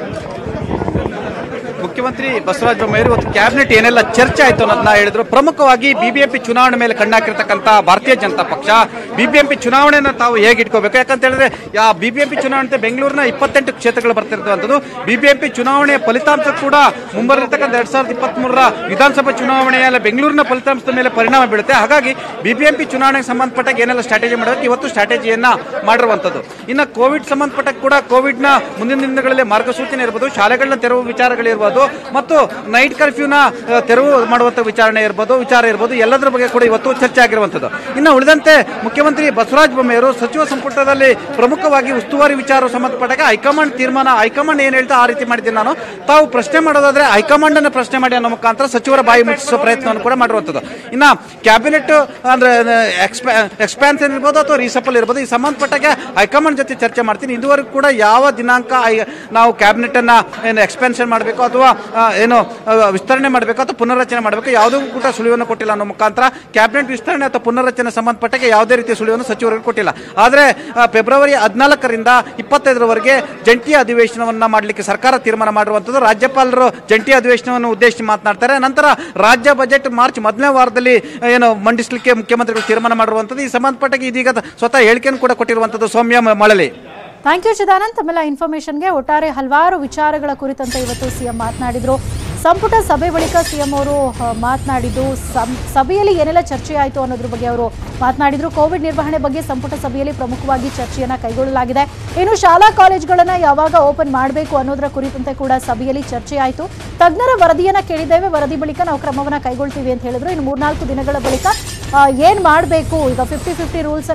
ಮುಖ್ಯಮಂತ್ರಿ ಬಸವರಾಜ ಬೊಮ್ಮಾಯಿ ಇವತ್ತು ಕ್ಯಾಬಿನೆಟ್ ಏನೆಲ್ಲ ಚರ್ಚೆ ಆಯ್ತು ಅನ್ನೋದನ್ನ ಹೇಳಿದ್ರು ಪ್ರಮುಖವಾಗಿ ಬಿಬಿಎಂಪಿ ಚುನಾವಣೆ ಮೇಲೆ ಕಣ್ಣಾಕಿರ್ತಕ್ಕಂಥ ಭಾರತೀಯ ಜನತಾ ಪಕ್ಷ ಬಿಬಿಎಂಪಿ ಚುನಾವಣೆನ ತಾವು ಹೇಗೆ ಇಟ್ಕೋಬೇಕು ಯಾಕಂತ ಹೇಳಿದ್ರೆ ಯಾ ಬಿಬಿಎಂಪಿ ಚುನಾವಣೆ ಅಂತ ಬೆಂಗಳೂರಿನ ಇಪ್ಪತ್ತೆಂಟು ಕ್ಷೇತ್ರಗಳು ಬರ್ತಿರ್ತಕ್ಕಂಥದ್ದು ಬಿಬಿಎಂಪಿ ಚುನಾವಣೆಯ ಫಲಿತಾಂಶ ಕೂಡ ಮುಂಬರತಕ್ಕಂಥ ಎರಡ್ ಸಾವಿರದ ಇಪ್ಪತ್ತ್ ಮೂರರ ವಿಧಾನಸಭಾ ಚುನಾವಣೆಯ ಬೆಂಗಳೂರಿನ ಫಲಿತಾಂಶದ ಮೇಲೆ ಪರಿಣಾಮ ಬೀಳುತ್ತೆ ಹಾಗಾಗಿ ಬಿಬಿಎಂಪಿ ಚುನಾವಣೆಗೆ ಸಂಬಂಧಪಟ್ಟ ಏನೆಲ್ಲ ಸ್ಟ್ರಾಟಜಿ ಮಾಡಬೇಕು ಇವತ್ತು ಸ್ಟ್ರಾಟಜಿಯನ್ನ ಮಾಡಿರುವಂತದ್ದು ಇನ್ನು ಕೋವಿಡ್ ಸಂಬಂಧಪಟ್ಟ ಕೂಡ ಕೋವಿಡ್ ನ ಮುಂದಿನ ದಿನಗಳಲ್ಲಿ ಮಾರ್ಗಸೂಚನೆ ಇರ್ಬೋದು ಶಾಲೆಗಳನ್ನ ತೆರವು ವಿಚಾರಗಳಿರ್ಬೋದು ಮತ್ತು ನೈಟ್ ಕರ್ಫ್ಯೂನ ಆ, ತೆರವು ಮಾಡುವಂತ ವಿಚಾರಣೆ ಇರ್ಬೋದು ವಿಚಾರ ಇರ್ಬೋದು ಎಲ್ಲದರ ಬಗ್ಗೆ ಕೂಡ ಇವತ್ತು ಚರ್ಚೆ ಆಗಿರುವಂತದ್ದು ಇನ್ನು ಉಳಿದಂತೆ ಮುಖ್ಯಮಂತ್ರಿ ಬಸವರಾಜ ಬೊಮ್ಮೆಯವರು ಸಚಿವ ಸಂಪುಟದಲ್ಲಿ ಪ್ರಮುಖವಾಗಿ ಉಸ್ತುವಾರಿ ವಿಚಾರ ಸಂಬಂಧಪಟ್ಟಾಗ ಹೈಕಮಾಂಡ್ ತೀರ್ಮಾನ ಹೈಕಮಾಂಡ್ ಏನ್ ಹೇಳ್ತಾ ಆ ರೀತಿ ಮಾಡಿದ್ದೀನಿ ನಾನು ತಾವು ಪ್ರಶ್ನೆ ಮಾಡೋದಾದ್ರೆ ಹೈಕಮಾಂಡ್ ಅನ್ನ ಪ್ರಶ್ನೆ ಮಾಡಿ ಅನ್ನೋ ಮುಖಾಂತರ ಸಚಿವರ ಬಾಯಿ ಮುಚ್ಚಿಸುವ ಪ್ರಯತ್ನವನ್ನು ಕೂಡ ಮಾಡಿರುವಂತದ್ದು ಇನ್ನ ಕ್ಯಾಬಿನೆಟ್ ಅಂದ್ರೆ ಎಕ್ಸ್ಪ್ಯಾನ್ಷನ್ ಇರ್ಬೋದು ಅಥವಾ ರೀಸಫಲ್ ಇರ್ಬೋದು ಈ ಸಂಬಂಧಪಟ್ಟಾಗ ಹೈಕಮಾಂಡ್ ಜೊತೆ ಚರ್ಚೆ ಮಾಡ್ತೀನಿ ಇದುವರೆಗೂ ಕೂಡ ಯಾವ ದಿನಾಂಕ ಐ- ನಾವು ಕ್ಯಾಬಿನೆಟ್ ಅನ್ನ ಏನು ಎಕ್ಸ್ಪೆನ್ಷನ್ ಮಾಡಬೇಕು ಅಥವಾ ಆ, ಏನು ಆ, ವಿಸ್ತರಣೆ ಮಾಡಬೇಕು ಅಥವಾ ಪುನರ್ರಚನೆ ಮಾಡಬೇಕು ಯಾವುದೂ ಕೂಡ ಸುಳಿವನ್ನು ಕೊಟ್ಟಿಲ್ಲ ಅನ್ನೋ ಮುಖಾಂತರ ಕ್ಯಾಬಿನೆಟ್ ವಿಸ್ತರಣೆ ಅಥವಾ ಪುನರ್ರಚನೆ ಸಂಬಂಧಪಟ್ಟಾಗ ಯಾವುದೇ ರೀತಿಯ ಸುಳಿವನ್ನು ಸಚಿವರಿಗೆ ಕೊಟ್ಟಿಲ್ಲ ಆದರೆ ಆ, ಫೆಬ್ರವರಿ ಹದಿನಾಲ್ಕರಿಂದ ಇಪ್ಪತ್ತೈದರವರೆಗೆ ಜಂಟಿ ಅಧಿವೇಶನವನ್ನ ಮಾಡಲಿಕ್ಕೆ ಸರ್ಕಾರ ತೀರ್ಮಾನ ಮಾಡಿರುವಂಥದ್ದು ರಾಜ್ಯಪಾಲರು ಜಂಟಿ ಅಧಿವೇಶನವನ್ನು ಉದ್ದೇಶಿಸಿ ಮಾತನಾಡ್ತಾರೆ ನಂತರ ರಾಜ್ಯ ಬಜೆಟ್ ಮಾರ್ಚ್ ಮೊದಲನೇ ವಾರದಲ್ಲಿ ಏನು ಮಂಡಿಸಲಿಕ್ಕೆ ಮುಖ್ಯಮಂತ್ರಿಗಳು ತೀರ್ಮಾನ ಮಾಡಿರುವಂಥದ್ದು ಈ ಸಂಬಂಧಪಟ್ಟಾಗ ಇದೀಗ ಸ್ವತಃ ಹೇಳಿಕೆಯನ್ನು ಕೂಡ ಕೊಟ್ಟಿರುವಂಥದ್ದು ಸೌಮ್ಯ ಮ- ಮಳಲಿ ಥ್ಯಾಂಕ್ ಯು ಚಿದಾನಂದ್ ತಮ್ಮೆಲ್ಲ ಇನ್ಫಾರ್ಮೇಶನ್ಗೆ ಒಟ್ಟಾರೆ ಹಲವಾರು ವಿಚಾರಗಳ ಕುರಿತಂತೆ ಇವತ್ತು ಸಿಎಂ ಮಾತನಾಡಿದ್ರು ಸಂಪುಟ ಸಭೆ ಬಳಿಕ ಸಿಎಂ ಅವರು ಆ, ಮಾತನಾಡಿದ್ದು ಸಂ- ಸಭೆಯಲ್ಲಿ ಏನೆಲ್ಲ ಚರ್ಚೆ ಆಯಿತು ಅನ್ನೋದ್ರ ಬಗ್ಗೆ ಅವರು ಮಾತನಾಡಿದ್ರು ಕೋವಿಡ್ ನಿರ್ವಹಣೆ ಬಗ್ಗೆ ಸಂಪುಟ ಸಭೆಯಲ್ಲಿ ಪ್ರಮುಖವಾಗಿ ಚರ್ಚೆಯನ್ನ ಕೈಗೊಳ್ಳಲಾಗಿದೆ ಇನ್ನು ಶಾಲಾ ಕಾಲೇಜುಗಳನ್ನ ಯಾವಾಗ ಓಪನ್ ಮಾಡಬೇಕು ಅನ್ನೋದರ ಕುರಿತಂತೆ ಕೂಡ ಸಭೆಯಲ್ಲಿ ಚರ್ಚೆ ಆಯಿತು ತಜ್ಞರ ವರದಿಯನ್ನ ಕೇಳಿದ್ದೇವೆ ವರದಿ ಬಳಿಕ ನಾವು ಕ್ರಮವನ್ನ ಕೈಗೊಳ್ತೀವಿ ಅಂತ ಹೇಳಿದ್ರು ಇನ್ನು ಮೂರ್ನಾಲ್ಕು ದಿನಗಳ ಬಳಿಕ ಆ, ಏನ್ ಮಾಡಬೇಕು ಈಗ ಫಿಫ್ಟಿ ಫಿಫ್ಟಿ ರೂಲ್ಸ್ ಅನ್ನ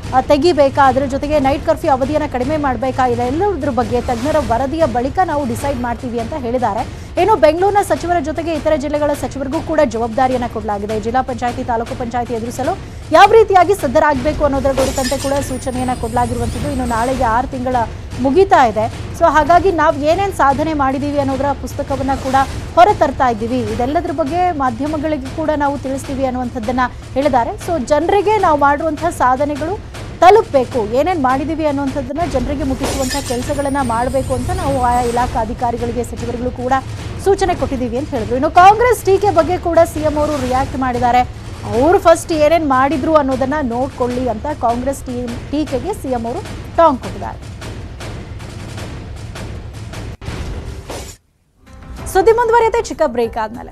ಆ, ತೆಗಿಬೇಕಾ ಅದರ ಜೊತೆಗೆ ನೈಟ್ ಕರ್ಫ್ಯೂ ಅವಧಿಯನ್ನು ಕಡಿಮೆ ಮಾಡಬೇಕಾ ಇದೆಲ್ಲದ್ರ ಬಗ್ಗೆ ತಜ್ಞರ ವರದಿಯ ಬಳಿಕ ನಾವು ಡಿಸೈಡ್ ಮಾಡ್ತೀವಿ ಅಂತ ಹೇಳಿದ್ದಾರೆ ಇನ್ನು ಬೆಂಗಳೂರಿನ ಸಚಿವರ ಜೊತೆಗೆ ಇತರೆ ಜಿಲ್ಲೆಗಳ ಸಚಿವರಿಗೂ ಕೂಡ ಜವಾಬ್ದಾರಿಯನ್ನು ಕೊಡಲಾಗಿದೆ ಜಿಲ್ಲಾ ಪಂಚಾಯತಿ ತಾಲೂಕು ಪಂಚಾಯತಿ ಎದುರಿಸಲು ಯಾವ ರೀತಿಯಾಗಿ ಸಿದ್ಧರಾಗಬೇಕು ಅನ್ನೋದರ ಕುರಿತಂತೆ ಕೂಡ ಸೂಚನೆಯನ್ನು ಕೊಡಲಾಗಿರುವಂಥದ್ದು ಇನ್ನು ನಾಳೆಗೆ ಆರು ತಿಂಗಳ ಮುಗಿತಾ ಇದೆ ಸೊ ಹಾಗಾಗಿ ನಾವು ಏನೇನು ಸಾಧನೆ ಮಾಡಿದ್ದೀವಿ ಅನ್ನೋದರ ಪುಸ್ತಕವನ್ನು ಕೂಡ ಹೊರ ತರ್ತಾ ಇದ್ದೀವಿ ಇದೆಲ್ಲದರ ಬಗ್ಗೆ ಮಾಧ್ಯಮಗಳಿಗೆ ಕೂಡ ನಾವು ತಿಳಿಸ್ತೀವಿ ಅನ್ನುವಂಥದ್ದನ್ನು ಹೇಳಿದ್ದಾರೆ ಸೊ ಜನರಿಗೆ ನಾವು ಮಾಡಿರುವಂಥ ಸಾಧನೆಗಳು ತಲುಪಬೇಕು ಏನೇನು ಮಾಡಿದ್ದೀವಿ ಅನ್ನುವಂಥದ್ದನ್ನ ಜನರಿಗೆ ಮುಟ್ಟಿಸುವಂಥ ಕೆಲಸಗಳನ್ನು ಮಾಡಬೇಕು ಅಂತ ನಾವು ಆಯಾ ಇಲಾಖಾ ಅಧಿಕಾರಿಗಳಿಗೆ ಸಚಿವರುಗಳು ಕೂಡ ಸೂಚನೆ ಕೊಟ್ಟಿದ್ದೀವಿ ಅಂತ ಹೇಳಿದ್ರು ಇನ್ನು ಕಾಂಗ್ರೆಸ್ ಟೀಕೆ ಬಗ್ಗೆ ಕೂಡ ಸಿಎಂ ಅವರು ರಿಯಾಕ್ಟ್ ಮಾಡಿದ್ದಾರೆ ಅವರು ಫಸ್ಟ್ ಏನೇನು ಮಾಡಿದ್ರು ಅನ್ನೋದನ್ನ ನೋಡ್ಕೊಳ್ಳಿ ಅಂತ ಕಾಂಗ್ರೆಸ್ ಟೀ ಟೀಕೆಗೆ ಸಿಎಂ ಅವರು ಟಾಂಗ್ ಕೊಟ್ಟಿದ್ದಾರೆ ಸುದ್ದಿ ಮುಂದುವರಿಯುತ್ತೆ ಚಿಕ್ಕ ಬ್ರೇಕ್ ಆದ್ಮೇಲೆ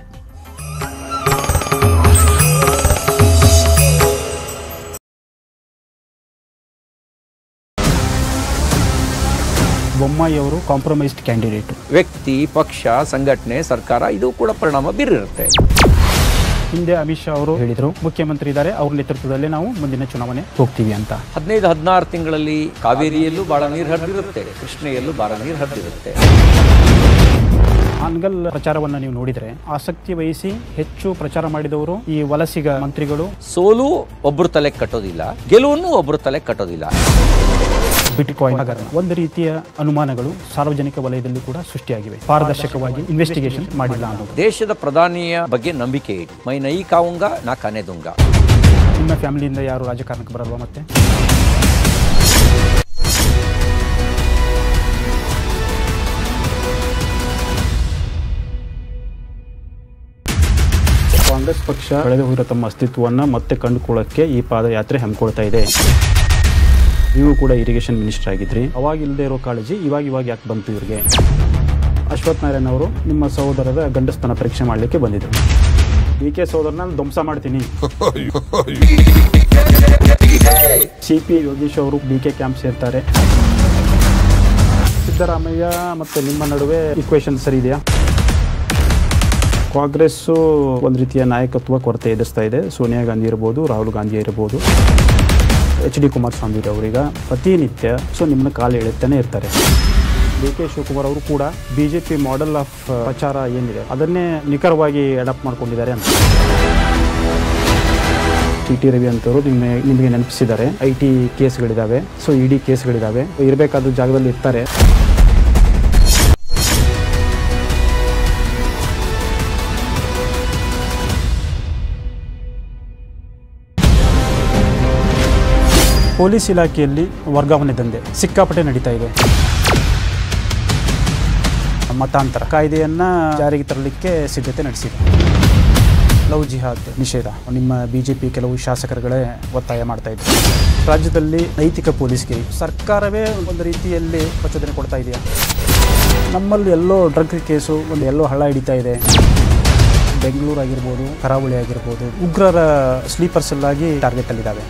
ಬೊಮ್ಮಾಯಿ ಅವರು ಕಾಂಪ್ರಮೈಸ್ಡ್ ಕ್ಯಾಂಡಿಡೇಟ್ ವ್ಯಕ್ತಿ ಪಕ್ಷ ಸಂಘಟನೆ ಸರ್ಕಾರ ಇದು ಕೂಡ ಪರಿಣಾಮ ಬೀರಿರುತ್ತೆ ಹಿಂದೆ ಅಮಿತ್ ಶಾ ಅವರು ಹೇಳಿದರು ಮುಖ್ಯಮಂತ್ರಿ ಇದ್ದಾರೆ ಅವ್ರ ನೇತೃತ್ವದಲ್ಲೇ ನಾವು ಮುಂದಿನ ಚುನಾವಣೆ ಹೋಗ್ತೀವಿ ಅಂತ ಹದಿನೈದು ಹದಿನಾರು ತಿಂಗಳಲ್ಲಿ ಕಾವೇರಿಯಲ್ಲೂ ಬಹಳ ನೀರು ಹರಿದಿರುತ್ತೆ ಕೃಷ್ಣೆಯಲ್ಲೂ ಬಹಳ ನೀರು ಹರಿದಿರುತ್ತೆ ಹಾನ್ಗಲ್ ಪ್ರಚಾರವನ್ನು ನೀವು ನೋಡಿದರೆ ಆಸಕ್ತಿ ವಹಿಸಿ ಹೆಚ್ಚು ಪ್ರಚಾರ ಮಾಡಿದವರು ಈ ವಲಸಿಗ ಮಂತ್ರಿಗಳು ಸೋಲು ಒಬ್ಬರು ತಲೆ ಕಟ್ಟೋದಿಲ್ಲ ಗೆಲುವನ್ನು ಒಬ್ಬರು ತಲೆ ಕಟ್ಟೋದಿಲ್ಲ ಬಿಟ್ ಕಾಯಿನ್ ಹಗರಣ ಒಂದು ರೀತಿಯ ಅನುಮಾನಗಳು ಸಾರ್ವಜನಿಕ ವಲಯದಲ್ಲಿ ಕೂಡ ಸೃಷ್ಟಿಯಾಗಿವೆ ಪಾರದರ್ಶಕವಾಗಿ ಇನ್ವೆಸ್ಟಿಗೇಷನ್ ಮಾಡಿಲ್ಲ ಅನ್ನೋದು ದೇಶದ ಪ್ರಧಾನಿಯ ಬಗ್ಗೆ ನಂಬಿಕೆ ಇಡಿ ಮೈ ನೈ ಕಾವುಂಗ ನಾ ಕನೆದುಂಗ ನಿಮ್ಮ ಫ್ಯಾಮಿಲಿಯಿಂದ ಯಾರು ರಾಜಕಾರಣಕ್ಕೆ ಬರಲ್ವಾ ಮತ್ತೆ ಕಾಂಗ್ರೆಸ್ ಪಕ್ಷ ಕಳೆದು ಹೋಗಿರೋ ತಮ್ಮ ಅಸ್ತಿತ್ವವನ್ನು ಮತ್ತೆ ಕಂಡುಕೊಳ್ಳೋಕ್ಕೆ ಈ ಪಾದಯಾತ್ರೆ ಹಮ್ಮಿಕೊಳ್ತಾ ಇದೆ ನೀವು ಕೂಡ ಇರಿಗೇಷನ್ ಮಿನಿಸ್ಟರ್ ಆಗಿದ್ರಿ ಅವಾಗ ಇಲ್ಲದೆ ಇರೋ ಕಾಳಜಿ ಇವಾಗ ಇವಾಗ ಯಾಕೆ ಬಂತು ಇವ್ರಿಗೆ ಅಶ್ವಥ್ ನಾರಾಯಣ್ ಅವರು ನಿಮ್ಮ ಸಹೋದರರ ಗಂಡಸ್ತನ ಪರೀಕ್ಷೆ ಮಾಡಲಿಕ್ಕೆ ಬಂದಿದ್ರು ಡಿ ಕೆ ಸಹೋದರನ ನಾನು ಧ್ವಂಸ ಮಾಡ್ತೀನಿ ಸಿ ಪಿ ಯೋಗೀಶ್ ಅವರು ಡಿ ಕೆ ಕ್ಯಾಂಪ್ ಸೇರ್ತಾರೆ ಸಿದ್ದರಾಮಯ್ಯ ಮತ್ತು ನಿಮ್ಮ ನಡುವೆ ಇಕ್ವೇಶನ್ ಸರಿ ಇದೆಯಾ ಕಾಂಗ್ರೆಸ್ಸು ಒಂದು ರೀತಿಯ ನಾಯಕತ್ವ ಕೊರತೆ ಎದುರಿಸ್ತಾ ಇದೆ ಸೋನಿಯಾ ಗಾಂಧಿ ಇರ್ಬೋದು ರಾಹುಲ್ ಗಾಂಧಿ ಇರ್ಬೋದು ಎಚ್ ಡಿ ಕುಮಾರಸ್ವಾಮಿ ಅವರೀಗ ಪ್ರತಿನಿತ್ಯ ಸೊ ನಿಮ್ಮನ್ನ ಕಾಲು ಎಳುತ್ತಾನೆ ಇರ್ತಾರೆ ಡಿ ಕೆ ಶಿವಕುಮಾರ್ ಅವರು ಕೂಡ B J P model of ಪ್ರಚಾರ ಏನಿದೆ ಅದನ್ನೇ ನಿಖರವಾಗಿ ಅಡಾಪ್ಟ್ ಮಾಡ್ಕೊಂಡಿದ್ದಾರೆ ಅಂತ ಟಿ ಟಿ ರವಿ ಅಂತವರು ನಿಮಗೆ ನಿಮಗೆ ನೆನಪಿಸಿದ್ದಾರೆ ಐ ಟಿ ಕೇಸ್ಗಳಿದ್ದಾವೆ ಸೊ ಇ ಡಿ ಕೇಸ್ಗಳಿದ್ದಾವೆ ಇರಬೇಕಾದ ಜಾಗದಲ್ಲಿ ಇರ್ತಾರೆ ಪೊಲೀಸ್ ಇಲಾಖೆಯಲ್ಲಿ ವರ್ಗಾವಣೆ ದಂಧೆ ಸಿಕ್ಕಾಪಟ್ಟೆ ನಡೀತಾ ಇದೆ ಮತಾಂತರ ಕಾಯ್ದೆಯನ್ನ ಜಾರಿಗೆ ತರಲಿಕ್ಕೆ ಸಿದ್ಧತೆ ನಡೆಸಿದೆ ಲವ್ ಜಿಹಾದ್ ನಿಷೇಧ ನಿಮ್ಮ ಬಿಜೆಪಿ ಕೆಲವು ಶಾಸಕರುಗಳೇ ಒತ್ತಾಯ ಮಾಡ್ತಾ ಇದ್ದಾರೆ ರಾಜ್ಯದಲ್ಲಿ ನೈತಿಕ ಪೊಲೀಸ್ಗಿರಿ ಸರ್ಕಾರವೇ ಒಂದು ರೀತಿಯಲ್ಲಿ ಪ್ರಚೋದನೆ ಕೊಡ್ತಾ ಇದೆಯಾ ನಮ್ಮಲ್ಲಿ ಎಲ್ಲೋ ಡ್ರಗ್ ಕೇಸು ಒಂದು ಎಲ್ಲೋ ಹಳ್ಳ ಹಿಡಿತಾ ಇದೆ ಬೆಂಗಳೂರು ಆಗಿರ್ಬೋದು ಕರಾವಳಿ ಆಗಿರ್ಬೋದು ಉಗ್ರರ ಸ್ಲೀಪರ್ ಸೆಲ್ ಆಗಿ ಟಾರ್ಗೆಟ್ ಅಲ್ಲಿದ್ದಾವೆ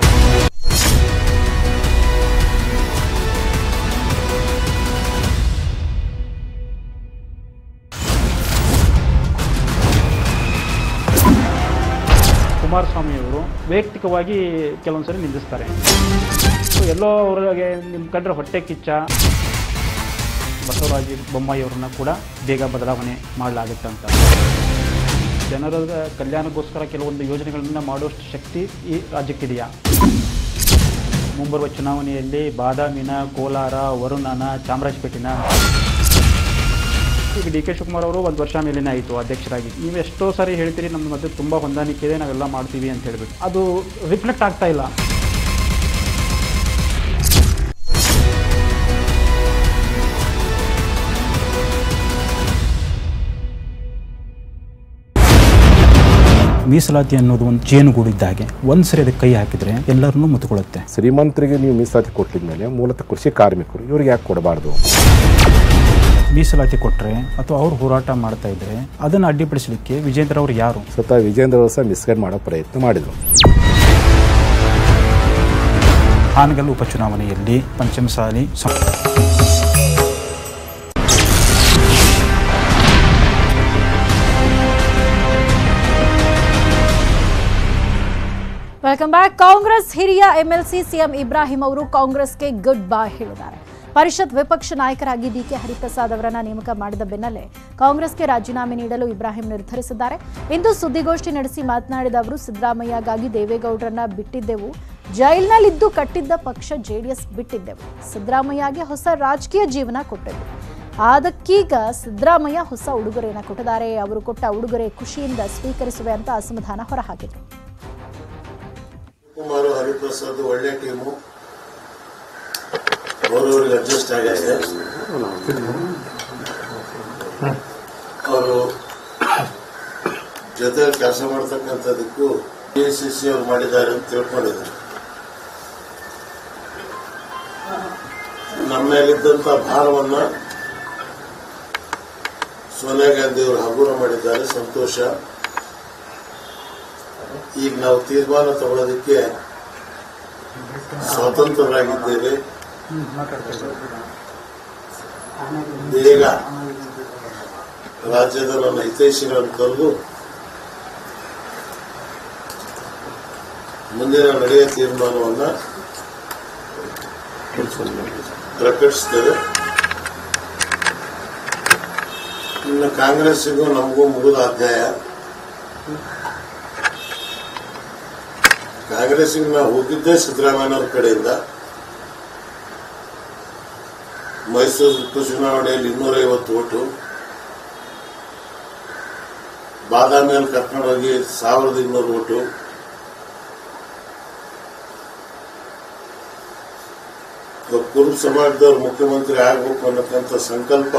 ಕುಮಾರಸ್ವಾಮಿ ಅವರು ವೈಯಕ್ತಿಕವಾಗಿ ಕೆಲವೊಂದ್ಸರಿ ನಿಂದಿಸ್ತಾರೆ ಸೊ ಎಲ್ಲೋ ಅವರಿಗೆ ನಿಮ್ಮ ಕಂಡ್ರೆ ಹೊಟ್ಟೆ ಕಿಚ್ಚ ಬಸವರಾಜ ಬೊಮ್ಮಾಯಿ ಅವರನ್ನ ಕೂಡ ಬೇಗ ಬದಲಾವಣೆ ಮಾಡಲಾಗುತ್ತೆ ಅಂತ ಜನರ ಕಲ್ಯಾಣಕ್ಕೋಸ್ಕರ ಕೆಲವೊಂದು ಯೋಜನೆಗಳನ್ನು ಮಾಡುವಷ್ಟು ಶಕ್ತಿ ಈ ರಾಜ್ಯಕ್ಕಿದೆಯಾ ಮುಂಬರುವ ಚುನಾವಣೆಯಲ್ಲಿ ಬಾದಾಮಿನ ಕೋಲಾರ ವರುಣನ ಚಾಮರಾಜಪೇಟೆನ ಈಗ ಡಿ ಕೆ ಶಿವಕುಮಾರ್ ಅವರು ಒಂದು ವರ್ಷ ಮೇಲೇನೆ ಆಯಿತು ಅಧ್ಯಕ್ಷರಾಗಿ ನೀವು ಎಷ್ಟೋ ಸಾರಿ ಹೇಳ್ತೀರಿ ನಮ್ಮ ಮಧ್ಯೆ ತುಂಬ ಹೊಂದಾಣಿಕೆ ಇದೆ ನಾವೆಲ್ಲ ಮಾಡ್ತೀವಿ ಅಂತ ಹೇಳ್ಬಿಟ್ಟು ಅದು ರಿಫ್ಲೆಕ್ಟ್ ಆಗ್ತಾ ಇಲ್ಲ ಮೀಸಲಾತಿ ಅನ್ನೋದು ಒಂದು ಜೇನುಗೂಡು ಇದ್ದ ಹಾಗೆ ಒಂದ್ಸರಿ ಅದಕ್ಕೆ ಕೈ ಹಾಕಿದ್ರೆ ಎಲ್ಲರನ್ನೂ ಮುತ್ತುಕೊಳ್ಳುತ್ತೆ ಶ್ರೀಮಂತರಿಗೆ ನೀವು ಮೀಸಲಾತಿ ಕೊಟ್ಟಿದ್ಮೇಲೆ ಮೂಲತಃ ಕೃಷಿ ಕಾರ್ಮಿಕರು ಇವ್ರಿಗೆ ಯಾಕೆ ಕೊಡಬಾರ್ದು ಮೀಸಲಾತಿ ಕೊಟ್ಟರೆ ಅಥವಾ ಅವ್ರು ಹೋರಾಟ ಮಾಡ್ತಾ ಇದ್ರೆ ಅದನ್ನು ಅಡ್ಡಿಪಡಿಸಲಿಕ್ಕೆ ವಿಜೇಂದ್ರ ಅವರು ಯಾರು ಸ್ವತಃ ವಿಜೇಂದ್ರ ಅವರು ಸಹ ಮಿಸ್ಗೈಡ್ ಮಾಡೋ ಪ್ರಯತ್ನ ಮಾಡಿದರು ಹಾನಗಲ್ ಉಪಚುನಾವಣೆಯಲ್ಲಿ ಪಂಚಮಸಾಲಿ ಸ- ವೆಲ್ಕಮ್ ಬ್ಯಾಕ್ ಕಾಂಗ್ರೆಸ್ ಹಿರಿಯ ಎಂಎಲ್ಸಿ ಸಿಎಂ ಇಬ್ರಾಹಿಂ ಅವರು ಕಾಂಗ್ರೆಸ್ಗೆ ಗುಡ್ ಬಾಯ್ ಹೇಳಿದ್ದಾರೆ ಪರಿಷತ್ ವಿಪಕ್ಷ ನಾಯಕರಾಗಿ ಡಿಕೆ ಹರಿಪ್ರಸಾದ್ ಅವರನ್ನ ನೇಮಕ ಮಾಡಿದ ಬೆನ್ನಲ್ಲೇ ಕಾಂಗ್ರೆಸ್ಗೆ ರಾಜೀನಾಮೆ ನೀಡಲು ಇಬ್ರಾಹಿಂ ನಿರ್ಧರಿಸಿದ್ದಾರೆ ಇಂದು ಸುದ್ದಿಗೋಷ್ಠಿ ನಡೆಸಿ ಮಾತನಾಡಿದ ಅವರು ಸಿದ್ದರಾಮಯ್ಯಗಾಗಿ ದೇವೇಗೌಡರನ್ನ ಬಿಟ್ಟಿದ್ದೆವು ಜೈಲ್ನಲ್ಲಿದ್ದು ಕಟ್ಟಿದ್ದ ಪಕ್ಷ ಜೆಡಿಎಸ್ ಬಿಟ್ಟಿದ್ದೆವು ಸಿದ್ದರಾಮಯ್ಯಗೆ ಹೊಸ ರಾಜಕೀಯ ಜೀವನ ಕೊಟ್ಟೆವು ಅದಕ್ಕೀಗ ಸಿದ್ದರಾಮಯ್ಯ ಹೊಸ ಉಡುಗೊರೆಯನ್ನ ಕೊಟ್ಟಿದ್ದಾರೆ ಅವರು ಕೊಟ್ಟ ಉಡುಗೊರೆ ಖುಷಿಯಿಂದ ಸ್ವೀಕರಿಸುವೆ ಅಂತ ಅಸಮಾಧಾನ ಹೊರಹಾಕಿದರು ಕುಮಾರ್ ಹರಿಪ್ರಸಾದ್ ಒಳ್ಳೆ ಟೀಮು ಅವರವ್ರಿಗೆ ಅಡ್ಜಸ್ಟ್ ಆಗಿದೆ ಅವರು ಜೊತೆ ಕೆಲಸ ಮಾಡ್ತಕ್ಕಂಥದಕ್ಕೂ ಎ ಸಿ ಸಿ ಅವ್ರು ಮಾಡಿದ್ದಾರೆ ಅಂತ ತಿಳ್ಕೊಂಡಿದ್ದಾರೆ ನಮ್ಮ ಮೇಲಿದ್ದಂಥ ಭಾರವನ್ನ ಸೋನಿಯಾ ಗಾಂಧಿ ಅವರು ಹಗುರ ಮಾಡಿದ್ದಾರೆ ಸಂತೋಷ ಈಗ ನಾವು ತೀರ್ಮಾನ ತಗೊಳ್ಳೋದಕ್ಕೆ ಸ್ವತಂತ್ರರಾಗಿದ್ದೇವೆ ಬೇಗ ರಾಜ್ಯದ ನನ್ನ ಹಿತೈಷಿಗಳನ್ನು ಕರೆದು ಮುಂದಿನ ನಡೆಯ ತೀರ್ಮಾನವನ್ನ ಪ್ರಕಟಿಸ್ತೇವೆ ಇನ್ನು ಕಾಂಗ್ರೆಸ್ಸಿಗೂ ನಮಗೂ ಮುಗಿದ ಅಧ್ಯಾಯ ಕಾಂಗ್ರೆಸ್ಸಿಗೆ ನಾವು ಹೋಗಿದ್ದೇ ಸಿದ್ದರಾಮಯ್ಯನವ್ರ ಕಡೆಯಿಂದ ಮೈಸೂರು ಉಪಚುನಾವಣೆಯಲ್ಲಿ ಇನ್ನೂರೈವತ್ತು ಓಟು ಬಾದಾಮಿಯಲ್ಲಿ ಕರ್ಕೊಂಡು ಹೋಗಿ ಸಾವಿರದ ಇನ್ನೂರು ಓಟು ಕುರುಬ ಸಮಾಜದವ್ರು ಮುಖ್ಯಮಂತ್ರಿ ಆಗಬೇಕು ಅನ್ನತಕ್ಕಂಥ ಸಂಕಲ್ಪ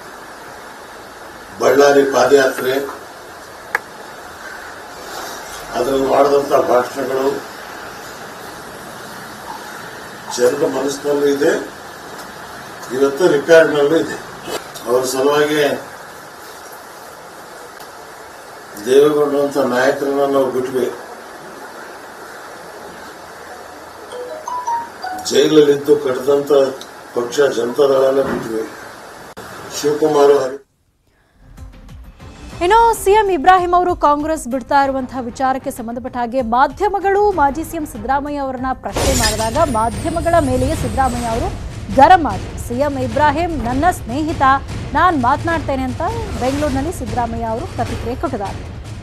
ಬಳ್ಳಾರಿ ಪಾದಯಾತ್ರೆ ಅದರಲ್ಲಿ ಮಾಡಿದಂಥ ಭಾಷಣಗಳು ಜನರ ಮನಸ್ಸಿನಲ್ಲೂ ಇದೆ ಇವತ್ತು ರೆಕಾರ್ಡ್ನಲ್ಲೂ ಇದೆ ಅವರ ಸಲುವಾಗಿ ದೇವೇಗೌಡ ಅಂತ ನಾಯಕರನ್ನ ನಾವು ಬಿಟ್ವಿ ಜೈಲಲ್ಲಿದ್ದು ಕಟ್ಟಿದಂತ ಪಕ್ಷ ಜನತಾದಳನ ಬಿಟ್ವಿ ಶಿವಕುಮಾರ್ ಹರಿ ಇನ್ನು ಸಿಎಂ ಇಬ್ರಾಹಿಂ ಅವರು ಕಾಂಗ್ರೆಸ್ ಬಿಡ್ತಾ ಇರುವಂತಹ ವಿಚಾರಕ್ಕೆ ಸಂಬಂಧಪಟ್ಟ ಹಾಗೆ ಮಾಧ್ಯಮಗಳು ಮಾಜಿ ಸಿಎಂ ಸಿದ್ದರಾಮಯ್ಯ ಅವರನ್ನ ಪ್ರಶ್ನೆ ಮಾಡಿದಾಗ ಮಾಧ್ಯಮಗಳ ಮೇಲೆಯೇ ಸಿದ್ದರಾಮಯ್ಯ ಅವರು ಗರಂ ಆದರು ಸಿಎಂ ಇಬ್ರಾಹಿಂ ನನ್ನ ಸ್ನೇಹಿತ ನಾನು ಮಾತನಾಡ್ತೇನೆ ಅಂತ ಬೆಂಗಳೂರಿನಲ್ಲಿ ಸಿದ್ದರಾಮಯ್ಯ ಅವರು ಪ್ರತಿಕ್ರಿಯೆ ಕೊಟ್ಟಿದ್ದಾರೆ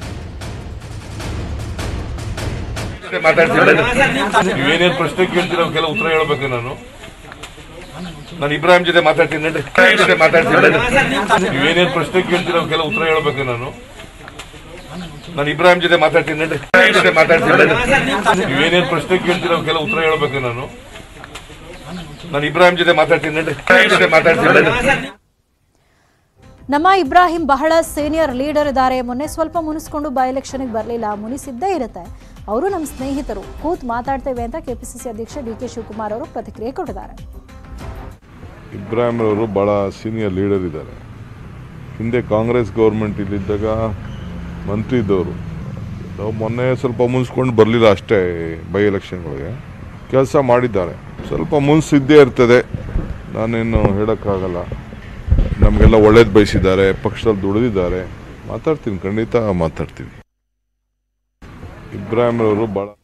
ನೀವೇನೇನ್ ಪ್ರಶ್ನೆ ಕೇಳ್ತೀರ ಅವಕ್ಕೆಲ್ಲ ಉತ್ತರ ಹೇಳ್ಬೇಕು ನಾನು ನಾನು ಇಬ್ರಾಹಿಂ ಜೊತೆ ಮಾತಾಡ್ತೀನಿ ನಡ್ರಿ ಇಬ್ರಾಹಿಂ ಜೊತೆ ಮಾತಾಡ್ತೀನಿ ನಡ್ರಿ ನೀವೇನೇನ್ ಪ್ರಶ್ನೆ ಕೇಳ್ತೀರ ಅವಕ್ಕೆಲ್ಲ ಉತ್ತರ ಹೇಳ್ಬೇಕು ನಾನು ನಾನು ಇಬ್ರಾಹಿಂ ಜೊತೆ ಮಾತಾಡ್ತೀನಿ ನಡ್ರಿ ಇಬ್ರಾಹಿಂ ಜೊತೆ ಮಾತಾಡ್ತೀನಿ ನಡ್ರಿ ನೀವೇನೇನ್ ಪ್ರಶ್ನೆ ಕೇಳ್ತೀರ ಅವಕ್ಕೆಲ್ಲ ಉತ್ತರ ಹೇಳ್ಬೇಕು ನಾನು ನಾನು ಇಬ್ರಾಹಿಂ ಜೊತೆ ಮಾತಾಡ್ತೀನಿ ನಡ್ರಿ ಇಬ್ರಾಹಿಂ ಜೊತೆ ಮಾತಾಡ್ತೀನಿ ನಡ್ರಿ ನಮ್ಮ ಇಬ್ರಾಹಿಂ ಬಹಳ ಸೀನಿಯರ್ ಲೀಡರ್ ಇದ್ದಾರೆ ಮೊನ್ನೆ ಸ್ವಲ್ಪ ಮುನಿಸ್ಕೊಂಡು ಬೈ ಎಲೆಕ್ಷನ್ಗೆ ಬರಲಿಲ್ಲ ಮುನಿಸಿದ್ದೇ ಇರುತ್ತೆ ಅವರು ನಮ್ಮ ಸ್ನೇಹಿತರು ಕೂತ್ ಮಾತಾಡ್ತೇವೆ ಅಂತ ಕೆಪಿಸಿಸಿ ಅಧ್ಯಕ್ಷ ಡಿ ಕೆ ಶಿವಕುಮಾರ್ ಅವರು ಪ್ರತಿಕ್ರಿಯೆ ಕೊಟ್ಟಿದ್ದಾರೆ ಇಬ್ರಾಹಿಂ ಅವರು ಭಾಳ ಸೀನಿಯರ್ ಲೀಡರ್ ಇದ್ದಾರೆ ಹಿಂದೆ ಕಾಂಗ್ರೆಸ್ ಗೌರ್ಮೆಂಟ್ ಇಲ್ಲಿದ್ದಾಗ ಮಂತ್ರಿ ಇದ್ದವರು ನಾವು ಮೊನ್ನೆ ಸ್ವಲ್ಪ ಮುನ್ಸ್ಕೊಂಡು ಬರಲಿಲ್ಲ ಅಷ್ಟೇ ಬೈ ಎಲೆಕ್ಷನ್ಗಳಿಗೆ ಕೆಲಸ ಮಾಡಿದ್ದಾರೆ ಸ್ವಲ್ಪ ಮುನ್ಸಿದ್ದೇ ಇರ್ತದೆ ನಾನೇನು ಹೇಳೋಕ್ಕಾಗಲ್ಲ ನಮಗೆಲ್ಲ ಒಳ್ಳೇದು ಬಯಸಿದ್ದಾರೆ ಪಕ್ಷದಲ್ಲಿ ದುಡಿದಿದ್ದಾರೆ ಮಾತಾಡ್ತೀನಿ ಖಂಡಿತ ಮಾತಾಡ್ತೀನಿ ಇಬ್ರಾಹಿಂ ಅವರು ಭಾಳ